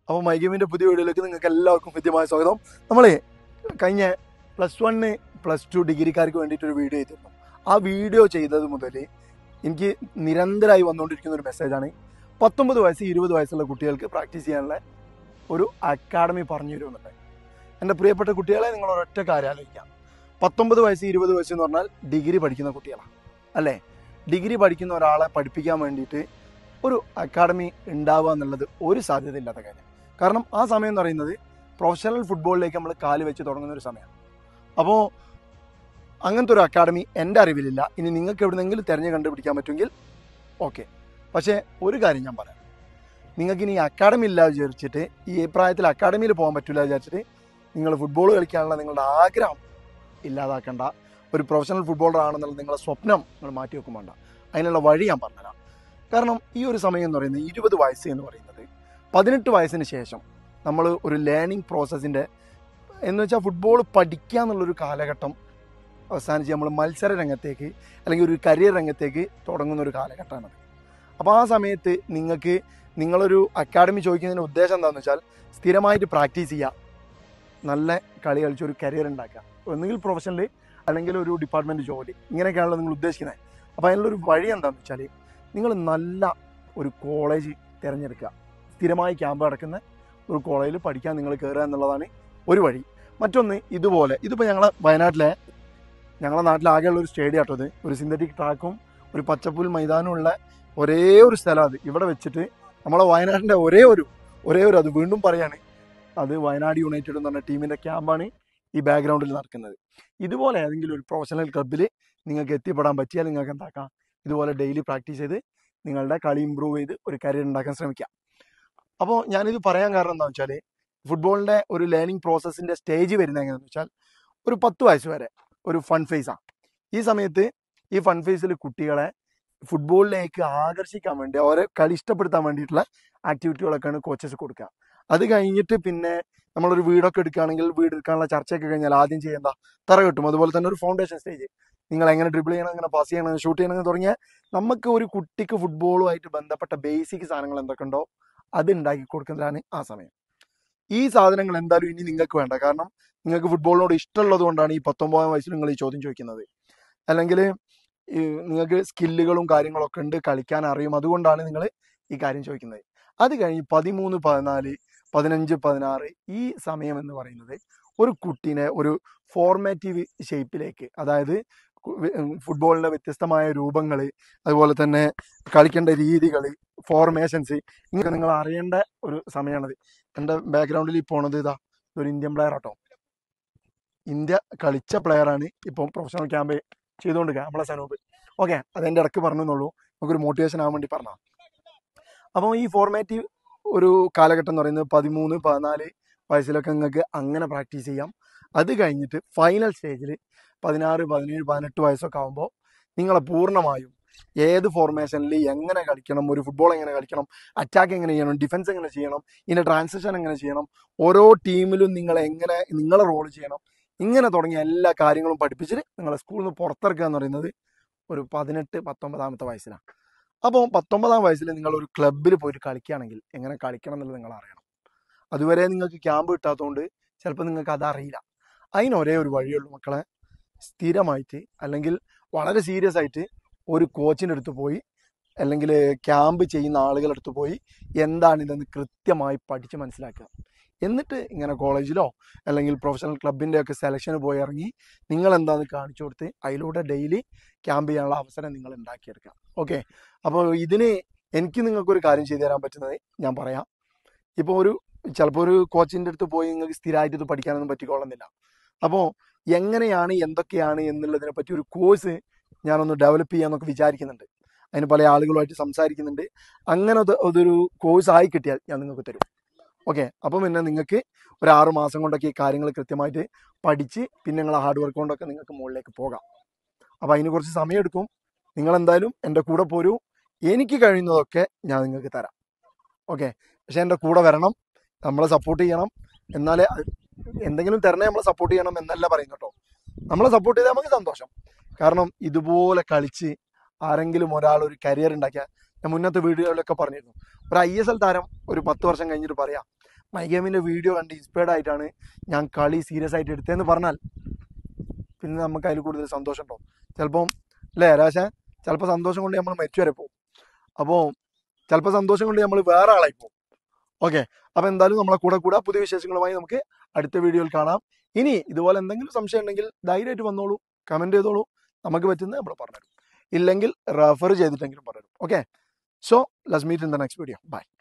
അപ്പോൾ മൈഗമിൻ്റെ പുതിയ വീഡിയോയിലേക്ക് നിങ്ങൾക്ക് എല്ലാവർക്കും കൃത്യമായ സ്വാഗതം നമ്മളെ കഴിഞ്ഞ പ്ലസ് വണ്ണ് പ്ലസ് ടു ഡിഗ്രിക്കാർക്ക് വേണ്ടിയിട്ടൊരു വീഡിയോ ചെയ്തിരുന്നു ആ വീഡിയോ ചെയ്തത് മുതൽ എനിക്ക് നിരന്തരമായി വന്നുകൊണ്ടിരിക്കുന്ന ഒരു മെസ്സേജാണ് പത്തൊമ്പത് വയസ്സ് ഇരുപത് വയസ്സുള്ള കുട്ടികൾക്ക് പ്രാക്ടീസ് ചെയ്യാനുള്ള ഒരു അക്കാഡമി പറഞ്ഞു തരുമെന്നുണ്ട് എൻ്റെ പ്രിയപ്പെട്ട കുട്ടികളെ നിങ്ങൾ ഒരൊറ്റ കാര്യം ആലോചിക്കാം പത്തൊമ്പത് വയസ്സ് ഇരുപത് വയസ്സ് എന്ന് പറഞ്ഞാൽ ഡിഗ്രി പഠിക്കുന്ന കുട്ടികളാണ് അല്ലേ ഡിഗ്രി പഠിക്കുന്ന ഒരാളെ പഠിപ്പിക്കാൻ വേണ്ടിയിട്ട് ഒരു അക്കാഡമി ഉണ്ടാവുക എന്നുള്ളത് ഒരു സാധ്യതയില്ലാത്ത കാര്യം കാരണം ആ സമയം എന്ന് പറയുന്നത് പ്രൊഫഷണൽ ഫുട്ബോളിലേക്ക് നമ്മൾ കാല് വെച്ച് തുടങ്ങുന്ന ഒരു സമയമാണ് അപ്പോൾ അങ്ങനത്തെ ഒരു അക്കാഡമി എൻ്റെ അറിവിലില്ല ഇനി നിങ്ങൾക്ക് എവിടെന്നെങ്കിലും തിരഞ്ഞ് കണ്ടുപിടിക്കാൻ പറ്റുമെങ്കിൽ ഓക്കെ പക്ഷേ ഒരു കാര്യം ഞാൻ പറയാം നിങ്ങൾക്ക് ഇനി അക്കാഡമി ഇല്ല വിചാരിച്ചിട്ട് ഈ പ്രായത്തിൽ അക്കാഡമിയിൽ പോകാൻ പറ്റില്ല വിചാരിച്ചിട്ട് നിങ്ങൾ ഫുട്ബോൾ കളിക്കാനുള്ള നിങ്ങളുടെ ആഗ്രഹം ഇല്ലാതാക്കണ്ട ഒരു പ്രൊഫഷണൽ ഫുട്ബോളർ ആണെന്നുള്ള നിങ്ങളുടെ സ്വപ്നം നിങ്ങൾ മാറ്റി വെക്കും വേണ്ട അതിനുള്ള വഴി ഞാൻ പറഞ്ഞുതരാം കാരണം ഈ ഒരു സമയം എന്ന് പറയുന്നത് ഇരുപത് വയസ്സ് എന്ന് പറയുന്നത് പതിനെട്ട് വയസ്സിന് ശേഷം നമ്മൾ ഒരു ലേണിംഗ് പ്രോസസ്സിൻ്റെ എന്ന് വെച്ചാൽ ഫുട്ബോൾ പഠിക്കുക എന്നുള്ളൊരു കാലഘട്ടം അവസാനിച്ച് നമ്മൾ മത്സര രംഗത്തേക്ക് അല്ലെങ്കിൽ ഒരു കരിയർ രംഗത്തേക്ക് തുടങ്ങുന്ന ഒരു കാലഘട്ടമാണത് അപ്പോൾ ആ സമയത്ത് നിങ്ങൾക്ക് നിങ്ങളൊരു അക്കാഡമി ചോദിക്കുന്നതിന് ഉദ്ദേശം എന്താണെന്ന് വെച്ചാൽ സ്ഥിരമായിട്ട് പ്രാക്ടീസ് ചെയ്യുക നല്ല കളി കളിച്ച് ഒരു കരിയർ ഉണ്ടാക്കുക ഒന്നുകിൽ പ്രൊഫഷണൽ അല്ലെങ്കിൽ ഒരു ഡിപ്പാർട്ട്മെൻറ്റ് ജോലി ഇങ്ങനെയൊക്കെയാണല്ലോ നിങ്ങൾ ഉദ്ദേശിക്കുന്നത് അപ്പോൾ അതിനുള്ളൊരു വഴി എന്താണെന്ന് വെച്ചാൽ നിങ്ങൾ നല്ല ഒരു കോളേജ് തിരഞ്ഞെടുക്കുക സ്ഥിരമായി ക്യാമ്പ് നടക്കുന്ന ഒരു കോളേജിൽ പഠിക്കാൻ നിങ്ങൾ കയറുക എന്നുള്ളതാണ് ഒരു വഴി മറ്റൊന്ന് ഇതുപോലെ ഇതിപ്പോൾ ഞങ്ങളെ വയനാട്ടിലെ ഞങ്ങളുടെ നാട്ടിലാകെയുള്ള ഒരു സ്റ്റേഡിയം ആട്ടോ ഇത് ഒരു സിന്തറ്റിക് ട്രാക്കും ഒരു പച്ചപ്പുൽ മൈതാനമുള്ള ഒരേ ഒരു സ്ഥലം അത് ഇവിടെ വെച്ചിട്ട് നമ്മളെ വയനാടിൻ്റെ ഒരേ ഒരു ഒരേ ഒരു അത് വീണ്ടും പറയാണ് അത് വയനാട് യുണൈറ്റഡ് എന്ന് പറഞ്ഞ ടീമിൻ്റെ ക്യാമ്പാണ് ഈ ബാക്ക്ഗ്രൗണ്ടിൽ നടക്കുന്നത് ഇതുപോലെ ഏതെങ്കിലും ഒരു പ്രൊഫഷണൽ ക്ലബ്ബിൽ നിങ്ങൾക്ക് എത്തിപ്പെടാൻ പറ്റിയാൽ നിങ്ങൾക്ക് എന്താക്കാം ഇതുപോലെ ഡെയിലി പ്രാക്ടീസ് ചെയ്ത് നിങ്ങളുടെ കളി ഇമ്പ്രൂവ് ചെയ്ത് ഒരു കരിയർ ഉണ്ടാക്കാൻ ശ്രമിക്കാം അപ്പോൾ ഞാനിത് പറയാൻ കാരണം എന്താണെന്ന് വെച്ചാൽ ഫുട്ബോളിൻ്റെ ഒരു ലേണിംഗ് പ്രോസസ്സിൻ്റെ സ്റ്റേജ് വരുന്നത് എങ്ങനെയാണെന്ന് വെച്ചാൽ ഒരു പത്ത് വയസ്സ് വരെ ഒരു ഫൺ ഫേസാണ് ഈ സമയത്ത് ഈ ഫൺ ഫേസിൽ കുട്ടികളെ ഫുട്ബോളിലേക്ക് ആകർഷിക്കാൻ വേണ്ടി അവരെ കളി ഇഷ്ടപ്പെടുത്താൻ വേണ്ടിയിട്ടുള്ള ആക്ടിവിറ്റികളൊക്കെയാണ് കോച്ചസ് കൊടുക്കുക അത് കഴിഞ്ഞിട്ട് പിന്നെ നമ്മളൊരു വീടൊക്കെ എടുക്കുകയാണെങ്കിൽ വീട് എടുക്കാനുള്ള ചർച്ചയൊക്കെ കഴിഞ്ഞാൽ ആദ്യം ചെയ്യേണ്ട തറ കെട്ടും അതുപോലെ തന്നെ ഒരു ഫൗണ്ടേഷൻ സ്റ്റേജ് നിങ്ങൾ എങ്ങനെ ഡ്രിബിൾ ചെയ്യണം എങ്ങനെ പാസ് ചെയ്യണം ഷൂട്ട് ചെയ്യണം തുടങ്ങിയ നമുക്ക് ഒരു കുട്ടിക്ക് ഫുട്ബോളുമായിട്ട് ബന്ധപ്പെട്ട ബേസിക് സാധനങ്ങൾ എന്തൊക്കെ ഉണ്ടോ അത് ഉണ്ടാക്കി കൊടുക്കുന്നതാണ് ആ സമയം ഈ സാധനങ്ങൾ എന്തായാലും ഇനി നിങ്ങൾക്ക് വേണ്ട കാരണം നിങ്ങൾക്ക് ഫുട്ബോളിനോട് ഇഷ്ടമുള്ളത് കൊണ്ടാണ് ഈ പത്തൊമ്പതാം വയസ്സിൽ നിങ്ങൾ ഈ ചോദ്യം ചോദിക്കുന്നത് അല്ലെങ്കിൽ നിങ്ങൾക്ക് സ്കില്ലുകളും കാര്യങ്ങളൊക്കെ ഉണ്ട് കളിക്കാൻ അറിയും അതുകൊണ്ടാണ് നിങ്ങൾ ഈ കാര്യം ചോദിക്കുന്നത് അത് കഴിഞ്ഞ് പതിമൂന്ന് പതിനാല് പതിനഞ്ച് പതിനാറ് ഈ സമയം എന്ന് പറയുന്നത് ഒരു കുട്ടീനെ ഒരു ഫോർമാറ്റീവ് ഷേപ്പിലേക്ക് അതായത് ഫുട്ബോളിൻ്റെ വ്യത്യസ്തമായ രൂപങ്ങൾ അതുപോലെ തന്നെ കളിക്കേണ്ട രീതികൾ ഫോർമേഷൻസ് ഇങ്ങനെ നിങ്ങൾ അറിയേണ്ട ഒരു സമയമാണത് എൻ്റെ ബാക്ക്ഗ്രൗണ്ടിൽ ഈ പോണത് ഇതാ ഒരു ഇന്ത്യൻ പ്ലെയർ ആട്ടോ ഇന്ത്യ കളിച്ച പ്ലെയറാണ് ഇപ്പം പ്രൊഫഷണൽ ക്യാമ്പ് ചെയ്തുകൊണ്ടിരിക്കുക നമ്മളെ സനൂപ് ഓക്കെ അതെൻ്റെ ഇടയ്ക്ക് പറഞ്ഞെന്നുള്ളൂ നമുക്കൊരു മോട്ടിവേഷൻ ആവാൻ വേണ്ടി പറഞ്ഞാൽ അപ്പോൾ ഈ ഫോർമാറ്റീവ് ഒരു കാലഘട്ടം എന്ന് പറയുന്നത് പതിമൂന്ന് പതിനാല് വയസ്സിലൊക്കെ നിങ്ങൾക്ക് അങ്ങനെ പ്രാക്ടീസ് ചെയ്യാം അത് കഴിഞ്ഞിട്ട് ഫൈനൽ സ്റ്റേജിൽ പതിനാറ് പതിനേഴ് പതിനെട്ട് വയസ്സൊക്കെ ആകുമ്പോൾ നിങ്ങളെ പൂർണ്ണമായും ഏത് ഫോർമേഷനിൽ എങ്ങനെ കളിക്കണം ഒരു ഫുട്ബോൾ എങ്ങനെ കളിക്കണം അറ്റാക്ക് എങ്ങനെ ചെയ്യണം ഡിഫൻസ് എങ്ങനെ ചെയ്യണം ഇതിൻ്റെ ട്രാൻസിഷൻ എങ്ങനെ ചെയ്യണം ഓരോ ടീമിലും നിങ്ങൾ എങ്ങനെ നിങ്ങളെ റോൾ ചെയ്യണം ഇങ്ങനെ തുടങ്ങിയ എല്ലാ കാര്യങ്ങളും പഠിപ്പിച്ചിട്ട് നിങ്ങളെ സ്കൂളിൽ നിന്ന് പുറത്തിറക്കുക എന്ന് പറയുന്നത് ഒരു പതിനെട്ട് പത്തൊമ്പതാമത്തെ വയസ്സിലാണ് അപ്പോൾ പത്തൊമ്പതാം വയസ്സിൽ നിങ്ങൾ ഒരു ക്ലബ്ബിൽ പോയിട്ട് കളിക്കുകയാണെങ്കിൽ എങ്ങനെ കളിക്കണം എന്നുള്ളത് നിങ്ങൾ അറിയണം അതുവരെ നിങ്ങൾക്ക് ക്യാമ്പ് കിട്ടാത്തതുകൊണ്ട് ചിലപ്പോൾ നിങ്ങൾക്ക് അതറിയില്ല അതിന് ഒരേ ഒരു വഴിയുള്ളൂ മക്കളെ സ്ഥിരമായിട്ട് അല്ലെങ്കിൽ വളരെ സീരിയസ് ആയിട്ട് ഒരു കോച്ചിൻ്റെ അടുത്ത് പോയി അല്ലെങ്കിൽ ക്യാമ്പ് ചെയ്യുന്ന ആളുകളുടെ അടുത്ത് പോയി എന്താണ് ഇതെന്ന് കൃത്യമായി പഠിച്ച് മനസ്സിലാക്കുക എന്നിട്ട് ഇങ്ങനെ കോളേജിലോ അല്ലെങ്കിൽ പ്രൊഫഷണൽ ക്ലബിൻ്റെ ഒക്കെ സെലക്ഷന് പോയി ഇറങ്ങി നിങ്ങൾ എന്താണെന്ന് കാണിച്ചു കൊടുത്ത് അതിലൂടെ ഡെയിലി ക്യാമ്പ് ചെയ്യാനുള്ള അവസരം നിങ്ങൾ ഉണ്ടാക്കിയെടുക്കുക ഓക്കെ അപ്പോൾ ഇതിന് എനിക്ക് നിങ്ങൾക്കൊരു കാര്യം ചെയ്തു തരാൻ പറ്റുന്നത് ഞാൻ പറയാം ഇപ്പോൾ ഒരു ചിലപ്പോൾ ഒരു കോച്ചിൻ്റെ അടുത്ത് പോയി നിങ്ങൾക്ക് സ്ഥിരമായിട്ട് ഇത് പഠിക്കാനൊന്നും പറ്റിക്കൊള്ളുന്നില്ല അപ്പോൾ എങ്ങനെയാണ് എന്തൊക്കെയാണ് എന്നുള്ളതിനെ പറ്റി ഒരു കോഴ്സ് ഞാനൊന്ന് ഡെവലപ്പ് ചെയ്യാന്നൊക്കെ വിചാരിക്കുന്നുണ്ട് അതിന് പല ആളുകളുമായിട്ട് സംസാരിക്കുന്നുണ്ട് അങ്ങനെ അത് അതൊരു കോഴ്സ് ആയി കിട്ടിയാൽ ഞാൻ നിങ്ങൾക്ക് തരും ഓക്കെ അപ്പം പിന്നെ നിങ്ങൾക്ക് ഒരു ആറ് മാസം കൊണ്ടൊക്കെ ഈ കാര്യങ്ങൾ കൃത്യമായിട്ട് പഠിച്ച് പിന്നെ നിങ്ങളെ ഹാർഡ് വർക്ക് കൊണ്ടൊക്കെ നിങ്ങൾക്ക് മുകളിലേക്ക് പോകാം അപ്പോൾ അതിന് കുറച്ച് സമയമെടുക്കും നിങ്ങൾ എന്തായാലും എൻ്റെ കൂടെ പോരൂ എനിക്ക് കഴിയുന്നതൊക്കെ ഞാൻ നിങ്ങൾക്ക് തരാം ഓക്കെ പക്ഷെ എൻ്റെ കൂടെ വരണം നമ്മളെ സപ്പോർട്ട് ചെയ്യണം എന്നാലേ എന്തെങ്കിലും തരണേ നമ്മളെ സപ്പോർട്ട് ചെയ്യണം എന്നല്ല പറയുന്നു കേട്ടോ നമ്മളെ സപ്പോർട്ട് ചെയ്താൽ നമുക്ക് സന്തോഷം കാരണം ഇതുപോലെ കളിച്ച് ആരെങ്കിലും ഒരാൾ ഒരു കരിയർ ഉണ്ടാക്കിയ ഞാൻ മുന്നത്തെ വീഡിയോയിലൊക്കെ പറഞ്ഞിരുന്നു ഒരു ഐ എസ് എൽ താരം ഒരു പത്ത് വർഷം കഴിഞ്ഞിട്ട് പറയാം മൈ ഗെയിമിൻ്റെ വീഡിയോ കണ്ട് ഇൻസ്പയർഡ് ആയിട്ടാണ് ഞാൻ കളി സീരിയസ് ആയിട്ട് എടുത്തതെന്ന് പറഞ്ഞാൽ പിന്നെ നമുക്ക് അതിൽ കൂടുതൽ സന്തോഷം ഉണ്ടാവും ചിലപ്പം അല്ലേ രാശ ചിലപ്പോൾ സന്തോഷം കൊണ്ട് നമ്മൾ മരിച്ചു വരെ പോകും അപ്പോൾ ചിലപ്പോൾ സന്തോഷം കൊണ്ട് നമ്മൾ വേറെ ആളായി പോകും ഓക്കെ അപ്പോൾ എന്തായാലും നമ്മളെ കൂടെ കൂടെ പുതിയ വിശേഷങ്ങളുമായി നമുക്ക് അടുത്ത വീഡിയോയിൽ കാണാം ഇനി ഇതുപോലെ എന്തെങ്കിലും സംശയം ഉണ്ടെങ്കിൽ ധൈര്യമായിട്ട് വന്നോളൂ കമൻറ്റ് ചെയ്തോളൂ നമുക്ക് പറ്റുന്നത് നമ്മൾ പറഞ്ഞുതരും ഇല്ലെങ്കിൽ റെഫർ ചെയ്തിട്ടെങ്കിലും പറഞ്ഞു okay so let's meet in the next video by